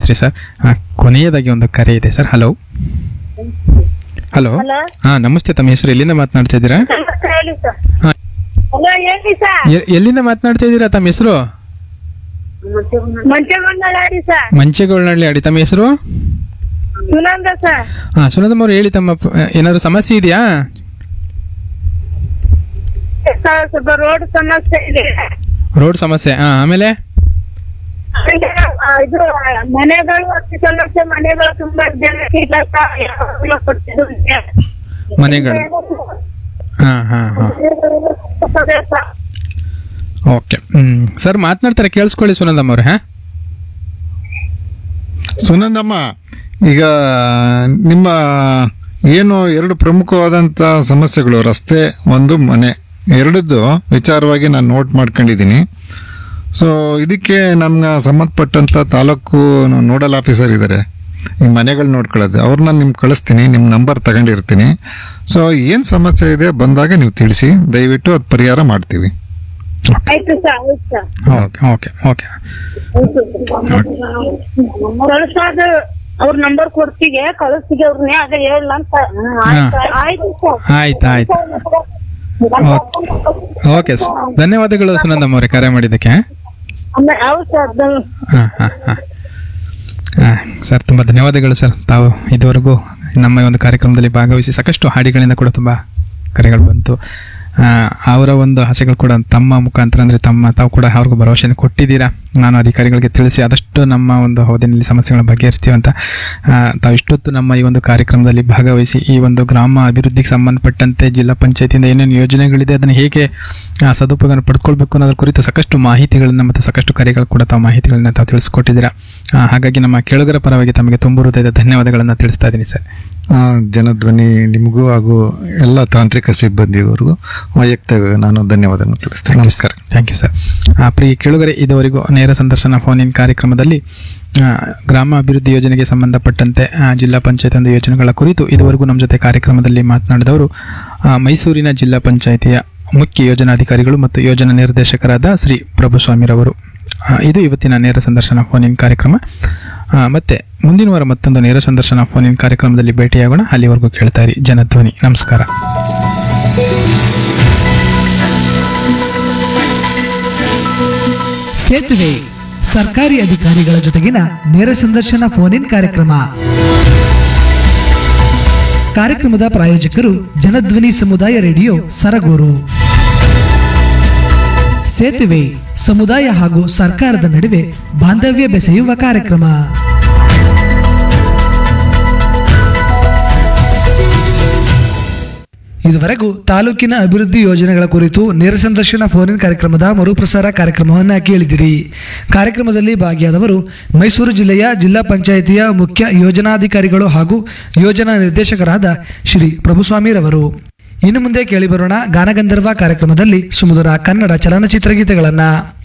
ಆಯ್ತ್ರಿ ಸರ್ ಆ, ಕೊನೆಯದಾಗಿ ಒಂದು ಕರೆ ಇದೆ ಸರ್ ಹಲೋ ಹಲೋ ಹಲೋ ಹಾ ನಮಸ್ತೆ ತಮ್ಮ ಹೆಸರು ಎಲ್ಲಿಂದ ಮಾತನಾಡ್ತಾ ಇದ್ದೀರಾ ನಮಸ್ತೆ ಹೇಳಿ ಸರ್ ಹಾ. ಹಲೋ ಹೇಳಿ ಸರ್ ಎ- ಎಲ್ಲಿಂದ ಮಾತನಾಡ್ತಾ ಇದ್ದೀರಾ ತಮ್ಮ ಹೆಸರು ಮಂಚಗೊಂಡಳ ಹೇಳಿ ಸರ್ ಮಂಚೆಗೊಳನಹಳ್ಳಿ ಅಡಿ ತಮ್ಮ ಹೆಸರು ಸುನಂದ ಸರ್ ಹಾ ಸುನಂದಮ್ಮ ಅವ್ರು ಹೇಳಿ ತಮ್ಮ ಪ- ಏನಾದ್ರು ಸಮಸ್ಯೆ ಇದೆಯಾ ಸರ್, ಸ್ವಲ್ಪ ರೋಡ್ ಸಮಸ್ಯೆ ಇದೆ ರೋಡ್ ಸಮಸ್ಯೆ ಹಾ ಆಮೇಲೆ ಹಂಗೆ, ಆ, ಇದು ಮನೆಗಳು ಅತಿ ಸಮಸ್ಯೆ ಮನೆಗಳು ತುಂಬಾ ಜನಕ್ಕೆ ಇಲ್ಲ ಸರ್ ಯಾವಾಗ್ಲೂ ಕೊಡ್ತಿದ್ದು ಇದೆ. ಮನೆಗಳು ಹಾ ಹಾ ಹಾ ಅದೇ ಸರ್. ಓಕೆ ಹ್ಮ್ ಸರ್ ಮಾತನಾಡ್ತಾರೆ ಕೇಳಿಸ್ಕೊಳ್ಳಿ ಸುನಂದಮ್ಮ ಅವ್ರೆ ಹಾ ಸುನಂದಮ್ಮ ಈಗ ನಿಮ್ಮ ಏನು ಎರಡು ಪ್ರಮುಖವಾದಂಥ ಸಮಸ್ಯೆಗಳು ರಸ್ತೆ ಒಂದು ಮನೆ ಎರಡದ್ದು ವಿಚಾರವಾಗಿ ನಾನು ನೋಟ್ ಮಾಡ್ಕೊಂಡಿದ್ದೀನಿ ಸೊ ಇದಕ್ಕೆ ನಮ್ಮ ಸಂಬಂಧಪಟ್ಟಂಥ ತಾಲೂಕು ನೋಡಲ್ ಆಫೀಸರ್ ಇದ್ದಾರೆ ಈ ಮನೆಗಳು ನೋಡ್ಕೊಳ್ಳೋದು ಅವ್ರನ್ನ ನಿಮ್ಗೆ ಕಳಿಸ್ತೀನಿ ನಿಮ್ಮ ನಂಬರ್ ತಗೊಂಡಿರ್ತೀನಿ ಸೊ ಏನು ಸಮಸ್ಯೆ ಇದೆ ಬಂದಾಗ ನೀವು ತಿಳಿಸಿ ದಯವಿಟ್ಟು ಅದು ಪರಿಹಾರ ಮಾಡ್ತೀವಿ ಆಯ್ತು ಸರ್ ಆಯ್ತು ಸರ್ ಓಕೆ ಓಕೆ ಓಕೆ ಕಳ್ಸೋದು ಅವ್ರ ನಂಬರ್ ಕೊಡ್ತೀವಿ ಕಳಿಸ್ತೀವಿ ಅವ್ರನ್ನೇ ಅದ ಹೇಳ ಅಂತ ಆಯ್ತು ಸರ್ ಆಯ್ತು ಆಯ್ತು ಓಕೆ ಸ- ಧನ್ಯವಾದಗಳು ಸುನಂದಮ್ಮ ಅವರೇ ಕರೆ ಮಾಡಿದ್ದಕ್ಕೆ ಆಮೇಲೆ ಹೌದು ಸರ್ ಅದು ಹಾಂ ಹಾಂ ಹಾಂ ಸರ್ ತುಂಬ ಧನ್ಯವಾದಗಳು ಸರ್ ತಾವು ಇದುವರೆಗೂ ನಮ್ಮ ಈ ಒಂದು ಕಾರ್ಯಕ್ರಮದಲ್ಲಿ ಭಾಗವಹಿಸಿ ಸಾಕಷ್ಟು ಹಾಡಿಗಳಿಂದ ಕೂಡ ತುಂಬ ಕರೆಗಳು ಬಂತು ಆ, ಅವರ ಒಂದು ಆಸೆಗಳು ಕೂಡ ತಮ್ಮ ಮುಖಾಂತರ ಅಂದರೆ ತಮ್ಮ ತಾವು ಕೂಡ ಅವ್ರಿಗೂ ಭರವಸೆಯನ್ನು ಕೊಟ್ಟಿದ್ದೀರಾ ನಾನು ಅಧಿಕಾರಿಗಳಿಗೆ ತಿಳಿಸಿ ಆದಷ್ಟು ನಮ್ಮ ಒಂದು ಅವಧಿನಲ್ಲಿ ಸಮಸ್ಯೆಗಳನ್ನ ಬಗೆಹರಿಸ್ತೀವಿ ಅಂತ ಆ, ತಾವು ಇಷ್ಟೊತ್ತು ನಮ್ಮ ಈ ಒಂದು ಕಾರ್ಯಕ್ರಮದಲ್ಲಿ ಭಾಗವಹಿಸಿ ಈ ಒಂದು ಗ್ರಾಮ ಅಭಿವೃದ್ಧಿಗೆ ಸಂಬಂಧಪಟ್ಟಂತೆ ಜಿಲ್ಲಾ ಪಂಚಾಯತಿಯಿಂದ ಏನೇನು ಯೋಜನೆಗಳಿದೆ ಅದನ್ನು ಹೇಗೆ ಆ, ಸದುಪಯೋಗ ಪಡ್ಕೊಳ್ಬೇಕು ಅನ್ನೋದ್ರ ಕುರಿತು ಸಾಕಷ್ಟು ಮಾಹಿತಿಗಳನ್ನು ಮತ್ತು ಸಾಕಷ್ಟು ಕರೆಗಳು ಕೂಡ ತಾವು ಮಾಹಿತಿಗಳನ್ನ ತಾವು ತಿಳಿಸ್ಕೊಟ್ಟಿದ್ದೀರಾ ಆ, ಹಾಗಾಗಿ ನಮ್ಮ ಕೇಳುಗರ ಪರವಾಗಿ ತಮಗೆ ತುಂಬ ಹೃದಯದ ಧನ್ಯವಾದಗಳನ್ನು ತಿಳಿಸ್ತಾ ಇದ್ದೀನಿ ಸರ್ ಆ, ಜನಧ್ವನಿ ನಿಮಗೂ ಹಾಗೂ ಎಲ್ಲ ತಾಂತ್ರಿಕ ಸಿಬ್ಬಂದಿಯವರಿಗೂ ವೈಯಕ್ತಿಕ ನಾನು ಧನ್ಯವಾದವನ್ನು ತಿಳಿಸ್ತೇನೆ ನಮಸ್ಕಾರ ಥ್ಯಾಂಕ್ ಯು ಸರ್ ಪ್ರಿಯ ಕೇಳುಗರೆ ಇದುವರೆಗೂ ನೇರ ಸಂದರ್ಶನ ಫೋನ್ ಇನ್ ಕಾರ್ಯಕ್ರಮದಲ್ಲಿ ಆ, ಗ್ರಾಮ ಅಭಿವೃದ್ಧಿ ಯೋಜನೆಗೆ ಸಂಬಂಧಪಟ್ಟಂತೆ ಆ, ಜಿಲ್ಲಾ ಪಂಚಾಯತ್ ಒಂದು ಯೋಜನೆಗಳ ಕುರಿತು ಇದುವರೆಗೂ ನಮ್ಮ ಜೊತೆ ಕಾರ್ಯಕ್ರಮದಲ್ಲಿ ಮಾತನಾಡಿದವರು ಆ, ಮೈಸೂರಿನ ಜಿಲ್ಲಾ ಪಂಚಾಯಿತಿಯ ಮುಖ್ಯ ಯೋಜನಾಧಿಕಾರಿಗಳು ಮತ್ತು ಯೋಜನಾ ನಿರ್ದೇಶಕರಾದ ಶ್ರೀ ಪ್ರಭುಸ್ವಾಮಿರವರು ಆ, ಇದು ಇವತ್ತಿನ ನೇರ ಸಂದರ್ಶನ ಫೋನ್ ಇನ್ ಕಾರ್ಯಕ್ರಮ ಆ, ಮತ್ತೆ ಮುಂದಿನ ವಾರ ಮತ್ತೊಂದು ನೇರ ಸಂದರ್ಶನ ಫೋನ್ ಇನ್ ಕಾರ್ಯಕ್ರಮದಲ್ಲಿ ಭೇಟಿಯಾಗೋಣ ಅಲ್ಲಿವರೆಗೂ ಕೇಳ್ತಾ ಇರಿ ಜನಧ್ವನಿ ನಮಸ್ಕಾರ ಸೇತುವೆ ಸರ್ಕಾರಿ ಅಧಿಕಾರಿಗಳ ಜೊತೆಗಿನ ನೇರ ಸಂದರ್ಶನ ಫೋನ್ ಇನ್ ಕಾರ್ಯಕ್ರಮ ಕಾರ್ಯಕ್ರಮದ ಪ್ರಾಯೋಜಕರು ಜನಧ್ವನಿ ಸಮುದಾಯ ರೇಡಿಯೋ ಸರಗೂರು ಸೇತುವೆ ಸಮುದಾಯ ಹಾಗೂ ಸರ್ಕಾರದ ನಡುವೆ ಬಾಂಧವ್ಯ ಬೆಸೆಯುವ ಕಾರ್ಯಕ್ರಮ ಇದುವರೆಗೂ ತಾಲೂಕಿನ ಅಭಿವೃದ್ಧಿ ಯೋಜನೆಗಳ ಕುರಿತು ನೇರ ಸಂದರ್ಶನ ಫೋನ್ ಇನ್ ಕಾರ್ಯಕ್ರಮದ ಮರುಪ್ರಸಾರ ಕಾರ್ಯಕ್ರಮವನ್ನು ಕೇಳಿದಿರಿ ಕಾರ್ಯಕ್ರಮದಲ್ಲಿ ಭಾಗಿಯಾದವರು ಮೈಸೂರು ಜಿಲ್ಲೆಯ ಜಿಲ್ಲಾ ಪಂಚಾಯಿತಿಯ ಮುಖ್ಯ ಯೋಜನಾಧಿಕಾರಿಗಳು ಹಾಗೂ ಯೋಜನಾ ನಿರ್ದೇಶಕರಾದ ಶ್ರೀ ಪ್ರಭುಸ್ವಾಮಿರವರು ಇನ್ನು ಮುಂದೆ ಕೇಳಿಬರೋಣ ಗಾನಗಂಧರ್ವ ಕಾರ್ಯಕ್ರಮದಲ್ಲಿ ಸುಮಧುರ ಕನ್ನಡ ಚಲನಚಿತ್ರ ಗೀತೆಗಳನ್ನು